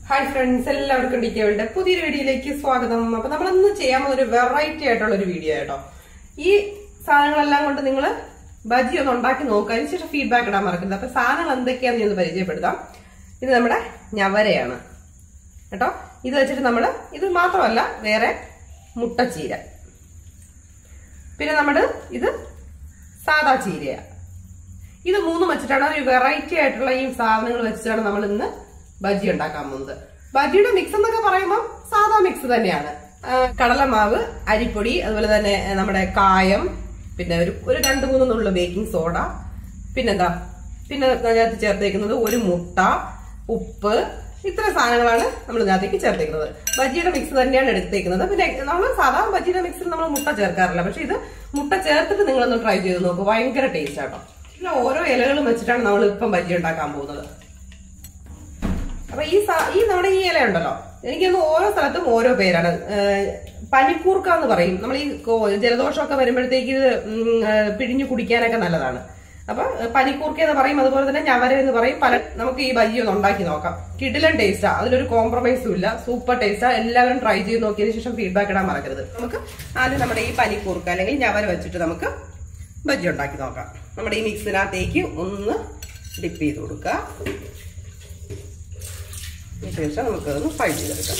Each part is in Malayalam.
ഹായ് ഫ്രണ്ട്സ് എല്ലാവർക്കും ഡിക്കകളുടെ പുതിയൊരു വീഡിയോയിലേക്ക് സ്വാഗതം അപ്പൊ നമ്മൾ ഇന്ന് ചെയ്യാൻ പോകുന്ന ഒരു വെറൈറ്റി ആയിട്ടുള്ള ഒരു വീഡിയോ കേട്ടോ ഈ സാധനങ്ങളെല്ലാം കൊണ്ട് നിങ്ങൾ ബജി ഒന്ന് ഉണ്ടാക്കി നോക്കുക അതിനുശേഷം ഫീഡ്ബാക്ക് ഇടാൻ മറക്കരുത് അപ്പൊ സാധനങ്ങൾ എന്തൊക്കെയാണെന്ന് ഞാൻ ഒന്ന് പരിചയപ്പെടുത്താം ഇത് നമ്മുടെ ഞവരയാണ് കേട്ടോ ഇത് വെച്ചിട്ട് നമ്മൾ ഇത് മാത്രമല്ല വേറെ മുട്ടച്ചീര പിന്നെ നമ്മുടെ ഇത് സാദാ ചീരയാണ് ഇത് മൂന്നും വെച്ചിട്ടാണ് ഒരു വെറൈറ്റി ആയിട്ടുള്ള ഈ സാധനങ്ങൾ വെച്ചിട്ടാണ് നമ്മൾ ഇന്ന് ബജി ഉണ്ടാക്കാൻ പോകുന്നത് ബജിയുടെ മിക്സ് എന്നൊക്കെ പറയുമ്പോൾ സാധാ മിക്സ് തന്നെയാണ് ആ, കടലമാവ് അരിപ്പൊടി അതുപോലെ തന്നെ നമ്മുടെ കായം പിന്നെ ഒരു ഒരു രണ്ട് മൂന്ന് നുള്ള ബേക്കിംഗ് സോഡ പിന്നെന്താ പിന്നെ അതിനകത്ത് ചേർത്തേക്കുന്നത് ഒരു മുട്ട ഉപ്പ് ഇത്ര സാധനങ്ങളാണ് നമ്മൾ ഇതിനകത്തേക്ക് ചേർത്തേക്കുന്നത് ബജിയുടെ മിക്സ് തന്നെയാണ് എടുത്തേക്കുന്നത് പിന്നെ നമ്മൾ സാധാ ബജിയുടെ മിക്സിൽ നമ്മൾ മുട്ട ചേർക്കാറില്ല പക്ഷെ ഇത് മുട്ട ചേർത്തിട്ട് നിങ്ങളൊന്ന് ട്രൈ ചെയ്ത് നോക്കൂ ഭയങ്കര ടേസ്റ്റ് ആട്ടോ പിന്നെ ഓരോ ഇലകളും വെച്ചിട്ടാണ് നമ്മൾ ഇപ്പം ബജി ഉണ്ടാക്കാൻ പോകുന്നത് അപ്പൊ ഈ സാ- ഈ നമ്മുടെ ഈ ഇല ഉണ്ടല്ലോ എനിക്കൊന്ന് ഓരോ സ്ഥലത്തും ഓരോ പേരാണ് ഏഹ് പനിക്കൂർക്ക എന്ന് പറയും നമ്മൾ ഈ കോ- ജലദോഷമൊക്കെ വരുമ്പോഴത്തേക്ക് ഇത് ഉം, ഏഹ് പിഴിഞ്ഞു കുടിക്കാനൊക്കെ നല്ലതാണ് അപ്പൊ ഏഹ് പനിക്കൂർക്ക എന്ന് പറയും അതുപോലെ തന്നെ ഞവര എന്ന് പറയും പല നമുക്ക് ഈ ബജി ഒന്ന് ഉണ്ടാക്കി നോക്കാം കിടിലൻ ടേസ്റ്റാ അതിലൊരു കോംപ്രമൈസും ഇല്ല സൂപ്പർ ടേസ്റ്റാ എല്ലാവരും ട്രൈ ചെയ്ത് നോക്കിയതിനു ശേഷം ഫീഡ്ബാക്ക് ഇടാൻ മറക്കരുത് നമുക്ക് ആദ്യം നമ്മുടെ ഈ പനിക്കൂർക്ക അല്ലെങ്കിൽ ഞവര വെച്ചിട്ട് നമുക്ക് ബജി ഉണ്ടാക്കി നോക്കാം നമ്മുടെ ഈ മിക്സിനകത്തേക്ക് ഒന്ന് ഡിപ്പ് ചെയ്ത് കൊടുക്കുക ശേഷം നമുക്കതൊന്ന് ഫ്രൈ ചെയ്തെടുക്കാം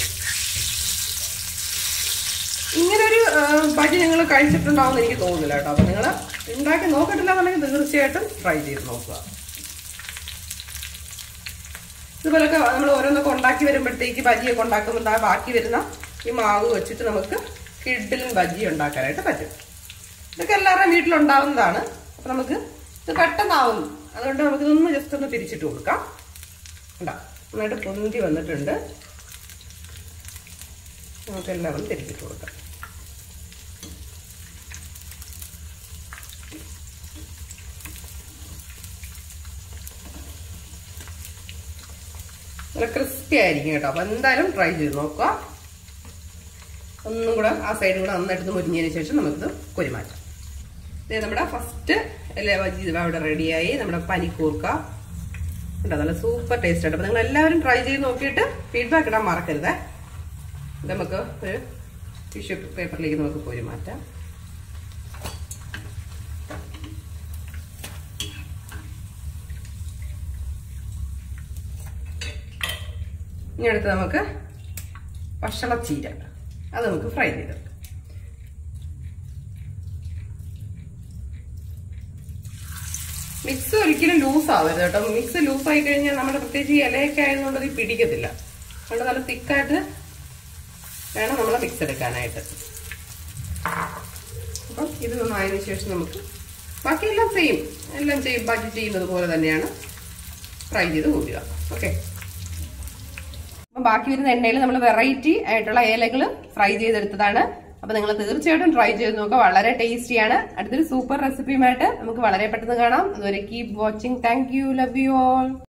ഇങ്ങനൊരു ബജി നിങ്ങൾ കഴിച്ചിട്ടുണ്ടാവുമെന്ന് എനിക്ക് തോന്നുന്നില്ല കേട്ടോ അപ്പൊ നിങ്ങൾ ഉണ്ടാക്കി നോക്കിട്ടില്ല എന്നുണ്ടെങ്കിൽ തീർച്ചയായിട്ടും ട്രൈ ചെയ്ത് നോക്കുക ഇതുപോലൊക്കെ നമ്മൾ ഓരോന്നൊക്കെ ഉണ്ടാക്കി വരുമ്പോഴത്തേക്ക് ബജിയൊക്കെ ഉണ്ടാക്കുമ്പോൾ ദാ ബാക്കി വരുന്ന ഈ മാവ് വെച്ചിട്ട് നമുക്ക് കിഡിലും ബജി ഉണ്ടാക്കാനായിട്ട് പറ്റും ഇതൊക്കെ എല്ലാവരുടെയും വീട്ടിലുണ്ടാവുന്നതാണ് അപ്പൊ നമുക്ക് ഇത് പെട്ടെന്നാവും അതുകൊണ്ട് നമുക്ക് ഇതൊന്ന് ജസ്റ്റ് ഒന്ന് തിരിച്ചിട്ട് കൊടുക്കാം ഉണ്ടാ നന്നായിട്ട് പൊന്തി വന്നിട്ടുണ്ട് നമുക്ക് എല്ലാം ഒന്ന് തിരിച്ചിട്ട് കൊടുക്കാം നല്ല ക്രിസ്പി ആയിരിക്കും കേട്ടോ അപ്പൊ എന്തായാലും ട്രൈ ചെയ്ത് നോക്കുക ഒന്നും കൂടെ ആ സൈഡും കൂടെ നന്നായിട്ട് മുരിഞ്ഞതിന് ശേഷം നമുക്കിത് കൊരിമാറ്റാം ഇത് നമ്മുടെ ഫസ്റ്റ് അല്ലേ ബജി ഇത് അവിടെ റെഡിയായി നമ്മുടെ പനിക്കൂർക്ക ഉണ്ടോ നല്ല സൂപ്പർ ടേസ്റ്റ് ഉണ്ട് അപ്പൊ നിങ്ങൾ എല്ലാവരും ട്രൈ ചെയ്ത് നോക്കിയിട്ട് ഫീഡ്ബാക്ക് ഇടാൻ മറക്കരുതേ ഇത് നമുക്ക് ഒരു ടിഷ്യൂ പേപ്പറിലേക്ക് നമുക്ക് പോയി മാറ്റാം ഇനി അടുത്ത് നമുക്ക് പശളച്ചീര അത് നമുക്ക് ഫ്രൈ ചെയ്തെടുക്കാം മിക്സ് ഒരിക്കലും ലൂസ് ആവരുത് കേട്ടോ മിക്സ് ലൂസ് ആയി കഴിഞ്ഞാൽ നമ്മുടെ പ്രത്യേകിച്ച് ഈ ഇലയൊക്കെ ആയതുകൊണ്ട് ഇത് പിടിക്കത്തില്ല അതുകൊണ്ട് നല്ല തിക്കായിട്ട് വേണം നമ്മൾ മിക്സ് എടുക്കാനായിട്ട് അപ്പം ഇത് നന്നായതിനു ശേഷം നമുക്ക് ബാക്കിയെല്ലാം സെയിം എല്ലാം ചെയ്യും ബജി ചെയ്യുന്നത് പോലെ തന്നെയാണ് ഫ്രൈ ചെയ്ത് കൂട്ടുക ഓക്കെ അപ്പം ബാക്കി വരുന്ന എണ്ണയിൽ നമ്മൾ വെറൈറ്റി ആയിട്ടുള്ള ഇലകൾ ഫ്രൈ ചെയ്തെടുത്തതാണ് അപ്പൊ നിങ്ങൾ തീർച്ചയായിട്ടും ട്രൈ ചെയ്ത് നോക്കുക വളരെ ടേസ്റ്റിയാണ് അടുത്തൊരു സൂപ്പർ റെസിപ്പിയുമായിട്ട് നമുക്ക് വളരെ പെട്ടെന്ന് കാണാം അതുവരെ keep watching thank you love you all